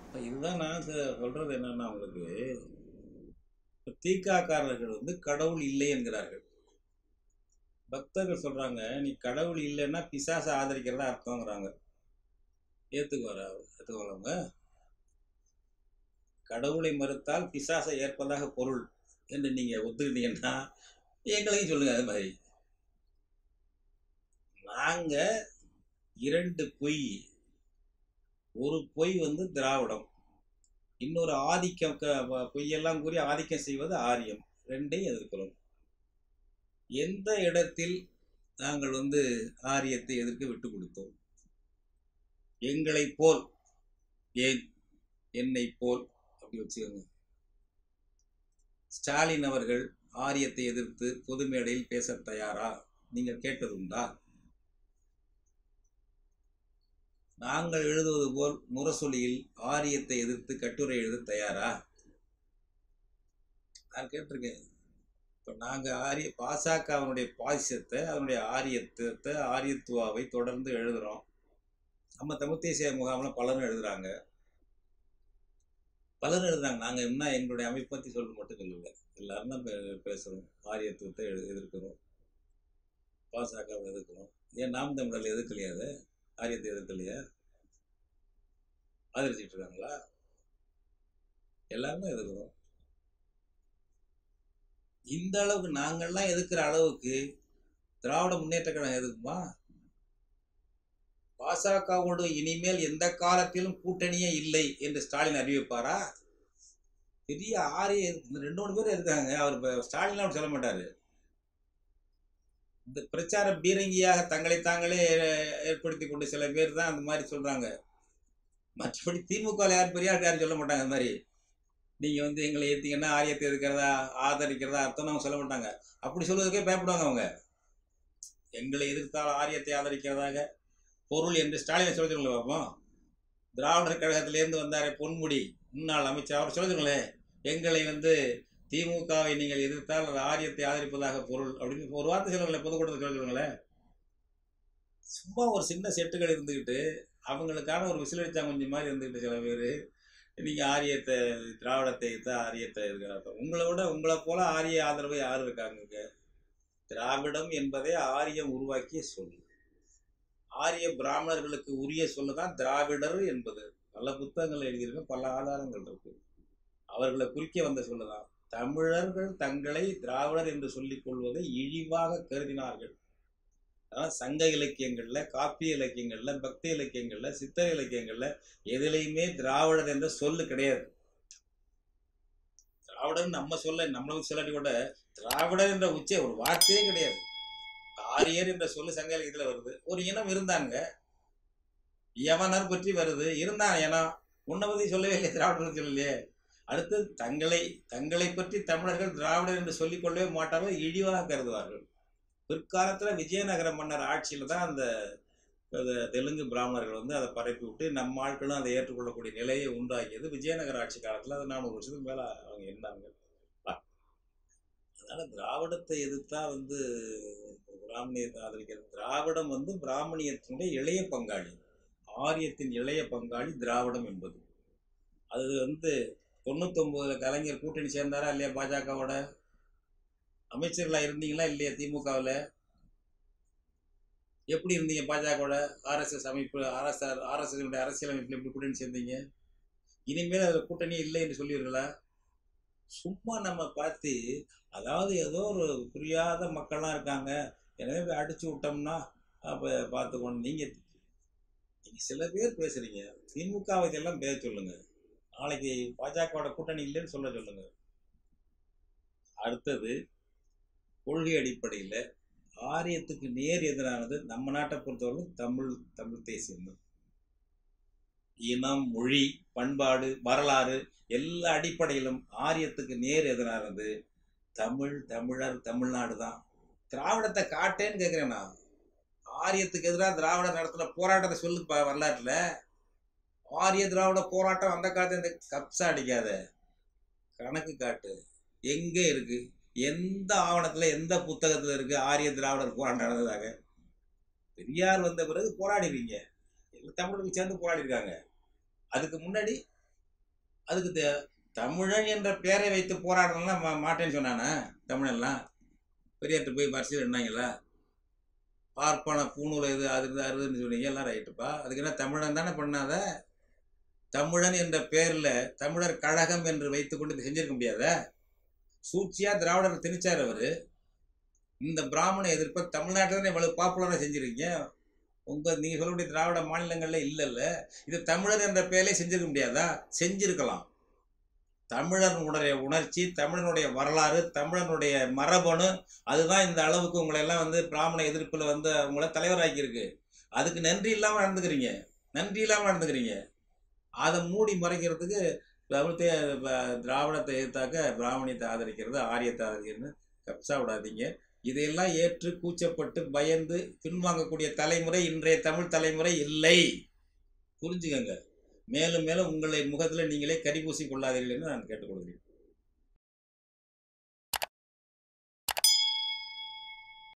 இப்ப இதுதான் நான் சொ- சொல்றது என்னன்னா உங்களுக்கு இப்ப தீக்காக்காரர்கள் வந்து கடவுள் இல்லை என்கிறார்கள் பக்தர்கள் சொல்றாங்க நீ கடவுள் இல்லைன்னா பிசாசை ஆதரிக்கிறதா அர்த்தங்கிறாங்க ஏத்துக்குவாரா ஏத்துக்குவாங்க கடவுளை மறுத்தால் பிசாசை ஏற்பதாக பொருள் என்று நீங்க ஒத்துக்கிட்டீங்கன்னா எங்களையும் சொல்லுங்க அது மாதிரி நாங்க இரண்டு பொய் ஒரு பொய் வந்து திராவிடம் இன்னொரு ஆதிக்கம் க- வ- பொய்யெல்லாம் கூறி ஆதிக்கம் செய்வது ஆரியம் ரெண்டையும் எதிர்க்கிறோம் எந்த இடத்தில் நாங்கள் வந்து ஆரியத்தை எதிர்க்க விட்டு கொடுத்தோம் எங்களை போல் ஏன் என்னை போல் அப்படி வச்சுக்கோங்க ஸ்டாலின் அவர்கள் ஆரியத்தை எதிர்த்து பொது மேடையில் பேச தயாரா நீங்கள் கேட்டது உண்டா நாங்கள் எழுதுவது போல் முரசொலியில் ஆரியத்தை எதிர்த்து கட்டுரை எழுத தயாரா நான் கேட்டிருக்கேன் இப்போ நாங்கள் ஆரிய பாசகவனுடைய பாசிசத்தை அதனுடைய ஆரியத்தை ஆரியத்துவாவை தொடர்ந்து எழுதுகிறோம் நம்ம தமிழ் தேசிய முகாமில் பலரும் எழுதுறாங்க பலரும் எழுதுறாங்க நாங்கள் இன்னும் எங்களுடைய அமைப்பு பற்றி சொல்ல மட்டும் சொல்லல எல்லாரும் தான் பே- பேசுறோம் ஆரியத்துவத்தை எழு எதிர்க்கிறோம் பாசகவை எதிர்க்கிறோம் ஏன் நாம் தமிழர் எதிர்க்கலையா அதை ஆரியத்தை எதிர்க்கலையா ஆதரிச்சிட்டு இருக்காங்களா எல்லாருமே எதிர்க்கிறோம் இந்த அளவுக்கு நாங்கள்லாம் எதிர்க்கிற அளவுக்கு திராவிட முன்னேற்ற கழகம் எதுக்குமா பாசகவோடு இனிமேல் எந்த காலத்திலும் கூட்டணியே இல்லை என்று ஸ்டாலின் அறிவிப்பாரா பெரிய ஆரிய இந்த ரெண்டு மூணு பேர் இருக்காங்க அவர் இப்ப ஸ்டாலின்லாம் அப்படி சொல்ல மாட்டாரு இந்த பிரச்சார பீரங்கியாக தங்களை தாங்களே ஏ- ஏற்படுத்தி கொண்டு சில பேர் தான் அந்த மாதிரி சொல்றாங்க மற்றபடி திமுக ல யார் பெரிய ஆள் யாரும் சொல்ல மாட்டாங்க அந்த மாதிரி நீங்க வந்து எங்களை ஏத்தீங்கன்னா ஆரியத்தை எதிர்க்கிறதா ஆதரிக்கிறதா அர்த்தம் அவங்க சொல்ல மாட்டாங்க அப்படி சொல்வதற்கே பயப்படுவாங்க அவங்க எங்களை எதிர்த்தால் ஆரியத்தை ஆதரிக்கிறதாக பொருள் என்று ஸ்டாலினை சொல்ல சொல்லுங்க பார்ப்போம் திராவிடர் கழகத்திலேருந்து வந்தாரே பொன்முடி முன்னாள் அமைச்சர் அவர் சொல்லுங்களேன் எங்களை வந்து திமுகவை நீங்கள் எதிர்த்தால் அது ஆரியத்தை ஆதரிப்பதாக பொருள் அப்படின்னு ஒரு வார்த்தை சொல்லுங்களேன் பொதுக்கூட்டத்தில் சொல்லுங்களேன் சும்மா ஒரு சின்ன செட்டுகள் இருந்துக்கிட்டு அவங்களுக்கான ஒரு விசிலடிச்சா கொஞ்சம் மாதிரி இருந்துக்கிட்டு சில பேர் நீங்கள் ஆரியத்தை திராவிடத்தை தான் ஆரியத்தை இருக்கிறாங்க உங்களை விட உங்களை போல ஆரிய ஆதரவு யார் இருக்காங்க திராவிடம் என்பதை ஆரியம் உருவாக்கிய சொல் ஆரிய பிராமணர்களுக்கு உரிய சொல்லு தான் திராவிடர் என்பது பல புத்தகங்கள் எழுதியிருக்க பல ஆதாரங்கள் இருக்கு அவர்களை குறிக்க வந்த சொல்லுதான் தமிழர்கள் தங்களை திராவிடர் என்று சொல்லிக் கொள்வதை இழிவாக கருதினார்கள் அதான் சங்க இலக்கியங்கள்ல காப்பிய இலக்கியங்கள்ல பக்தி இலக்கியங்கள்ல சித்திர இலக்கியங்கள்ல எதுலையுமே திராவிடர் என்ற சொல்லு கிடையாது திராவிடர் நம்ம சொல்ல நம்மளுக்கு சொல்லாட்டி கூட திராவிடர் என்ற உச்ச ஒரு வார்த்தையே கிடையாது ஆரியர் என்ற சொல்லு சங்க இலக்கியத்துல வருது ஒரு இனம் இருந்தாங்க யவனர் பற்றி வருது இருந்தான் இனம் உன்னை பத்தி சொல்லவே இல்லையே திராவிடர் சொல்லலையே அடுத்து தங்களை தங்களை பற்றி தமிழர்கள் திராவிடர் என்று சொல்லிக் கொள்ளவே மாட்டார்கள் இழிவாக கருதுவார்கள் பிற்காலத்துல விஜயநகர மன்னர் ஆட்சியில தான் அந்த அந்த தெலுங்கு பிராமணர்கள் வந்து அதை பரப்பி விட்டு நம்ம ஆட்களும் அதை ஏற்றுக்கொள்ளக்கூடிய நிலையை உண்டாக்கியது விஜயநகர ஆட்சி காலத்துல அது நானூறு வருஷத்துக்கு மேல அவங்க இருந்தாங்க அதனால திராவிடத்தை எதிர்த்தா வந்து பிராமணியத்தை ஆதரிக்கிறது திராவிடம் வந்து பிராமணியத்தினுடைய இளைய பங்காளி ஆரியத்தின் இளைய பங்காளி திராவிடம் என்பது அது வந்து தொண்ணூத்தொன்பதுல கலைஞர் கூட்டணி சேர்ந்தாரா இல்லையா பாஜகவோட அமைச்சர்களா இருந்தீங்களா இல்லையா திமுகவில் எப்படி இருந்தீங்க பாஜகவோட ஆர்எஸ்எஸ் அமைப்பு ஆர்எஸ்ஆர் ஆர்எஸ்எஸ் அரசியல் அமைப்பில் எப்படி கூட்டணி சேர்ந்தீங்க இனிமேல் அதில் கூட்டணி இல்லை என்று சொல்லுவீர்களா சும்மா நம்ம பார்த்து அதாவது ஏதோ ஒரு புரியாத மக்கள்லாம் இருக்காங்க எனவே போய் அடிச்சு விட்டோம்னா அப்போ பார்த்துக்கணும் நீங்கள் நீங்கள் சில பேர் பேசுறீங்க திமுகவை இதெல்லாம் பேச சொல்லுங்க நாளைக்கு பாஜகவோட கூட்டணி இல்லைன்னு சொல்ல சொல்லுங்க அடுத்தது கொள்கை அடிப்படையில் ஆரியத்துக்கு நேர் எதிரானது நம்ம நாட்டை பொறுத்தவரை தமிழ் தமிழ் தேசியம் தான் இனம் மொழி பண்பாடு வரலாறு எல்லா அடிப்படையிலும் ஆரியத்துக்கு நேர் எதிரானது தமிழ் தமிழர் தமிழ்நாடு தான் திராவிடத்தை காட்டேன்னு கேட்குறேன் நான் ஆரியத்துக்கு எதிராக திராவிட நடத்தின போராட்டத்தை சொல்லு ப- வரலாற்றுல ஆரிய திராவிட போராட்டம் அந்த காலத்துல இந்த கப்சா அடிக்காத கணக்கு காட்டு எங்கே இருக்கு எந்த ஆவணத்துல எந்த புத்தகத்துல இருக்கு ஆரிய திராவிடர் போராட்டம் நடந்ததாக பெரியார் வந்த பிறகு போராடிவீங்க எல்லா தமிழர்கள் சேர்ந்து போராடி இருக்காங்க அதுக்கு முன்னாடி அதுக்கு தே- தமிழன் என்ற பெயரை வைத்து போராடணும்லாம் மா- மாட்டேன்னு சொன்னானே தமிழன்லாம் பெரியார்ட்ட போய் வரிசையில் இருந்தாங்களா பார்ப்பான பூணூல் எது அது இது அறுதுன்னு சொன்னீங்க எல்லாம் ரைட்டுப்பா அதுக்கு என்ன தமிழன் தானே பண்ணாத தமிழன் என்ற பேரில் தமிழர் கழகம் என்று வைத்துக்கொண்டு இது செஞ்சிருக்க முடியாத சூழ்ச்சியா திராவிடர் திணிச்சார் அவரு இந்த பிராமண எதிர்ப்பை தமிழ்நாட்டில் தான் இவ்வளவு பாப்புலராக செஞ்சிருக்கீங்க உங்க நீங்க சொல்லக்கூடிய திராவிட மாநிலங்கள்ல இல்லைல்ல இது தமிழர் என்ற பெயரிலே செஞ்சிருக்க முடியாதா செஞ்சிருக்கலாம் தமிழனுடைய உணர்ச்சி தமிழனுடைய வரலாறு தமிழனுடைய மரபணு அதுதான் இந்த அளவுக்கு உங்களை எல்லாம் வந்து பிராமண எதிர்ப்புல வந்து உங்களை தலைவராக்கியிருக்கு அதுக்கு நன்றி இல்லாம நடந்துக்கிறீங்க நன்றி இல்லாம நடந்துக்கிறீங்க அதை மூடி மறைக்கிறதுக்கு தமிழத்தை ப- திராவிடத்தை எதிர்த்தாக்க பிராமணியத்தை ஆதரிக்கிறது ஆரியத்தை ஆதரிக்கிறது கப்சா விடாதீங்க இதையெல்லாம் ஏற்று கூச்சப்பட்டு பயந்து பின்வாங்கக்கூடிய தலைமுறை இன்றைய தமிழ் தலைமுறை இல்லை புரிஞ்சுக்கங்க மேலும் மேலும் உங்களை முகத்தில் நீங்களே கரிபூசி கொள்ளாதீர்கள் என்று நான் கேட்டுக்கொள்கிறேன்